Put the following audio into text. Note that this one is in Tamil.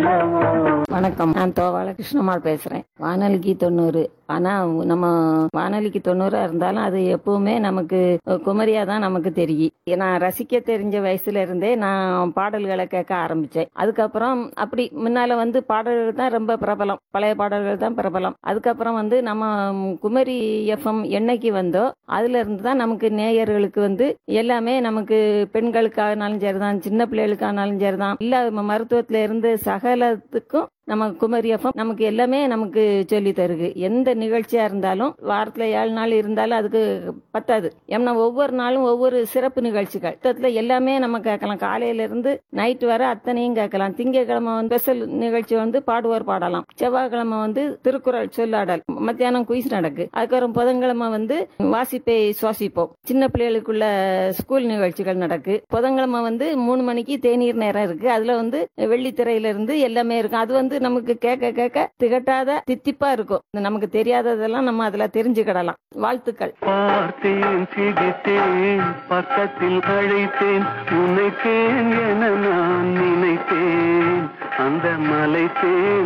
அல்லவோ வணக்கம் நான் தோவால கிருஷ்ணம்மாள் பேசுறேன் வானொலிக்கு தொண்ணூறு ஆனா நம்ம வானொலிக்கு தொண்ணூறா இருந்தாலும் அது எப்பவுமே நமக்கு குமரியா தான் நமக்கு தெரியும் நான் ரசிக்க தெரிஞ்ச வயசுல இருந்தே நான் பாடல்களை கேட்க ஆரம்பிச்சேன் அதுக்கப்புறம் அப்படி முன்னால வந்து பாடல்கள் தான் ரொம்ப பிரபலம் பழைய பாடல்கள் தான் பிரபலம் அதுக்கப்புறம் வந்து நம்ம குமரி எஃப்எம் என்னைக்கு வந்தோ அதுல இருந்து தான் நமக்கு நேயர்களுக்கு வந்து எல்லாமே நமக்கு பெண்களுக்கானாலும் சரிதான் சின்ன பிள்ளைகளுக்கானாலும் சரிதான் இல்ல மருத்துவத்துல இருந்து சகலத்துக்கும் நம்ம குமரி எஃப்எம் நமக்கு எல்லாமே நமக்கு சொல்லி தருது எந்த நிகழ்ச்சியா இருந்தாலும் வாரத்துல ஏழு நாள் இருந்தாலும் அதுக்கு பத்தாது ஏன்னா ஒவ்வொரு நாளும் ஒவ்வொரு சிறப்பு நிகழ்ச்சிகள் மொத்தத்துல எல்லாமே நம்ம கேட்கலாம் காலையில இருந்து நைட் வரை அத்தனையும் கேட்கலாம் திங்கட்கிழமை வந்து ஸ்பெஷல் நிகழ்ச்சி வந்து பாடுவோர் பாடலாம் செவ்வாய்க்கிழமை வந்து திருக்குறள் சொல்லாடல் மத்தியானம் குயிஸ் நடக்கு அதுக்கப்புறம் புதன்கிழமை வந்து வாசிப்பை சுவாசிப்போம் சின்ன பிள்ளைகளுக்குள்ள ஸ்கூல் நிகழ்ச்சிகள் நடக்கு புதன்கிழமை வந்து மூணு மணிக்கு தேநீர் நேரம் இருக்கு அதுல வந்து வெள்ளித்திரையில இருந்து எல்லாமே இருக்கும் அது வந்து நமக்கு கேட்க கேட்க திகட்டாத தித்திப்பா இருக்கும் நமக்கு தெரியாததெல்லாம் நம்ம அதுல தெரிஞ்சுக்கிடலாம் வாழ்த்துக்கள் பார்த்தேன் சிரித்தேன் பக்கத்தில் அழைத்தேன் உன்னைத்தேன் என நான் நினைத்தேன் அந்த மலைத்தேன்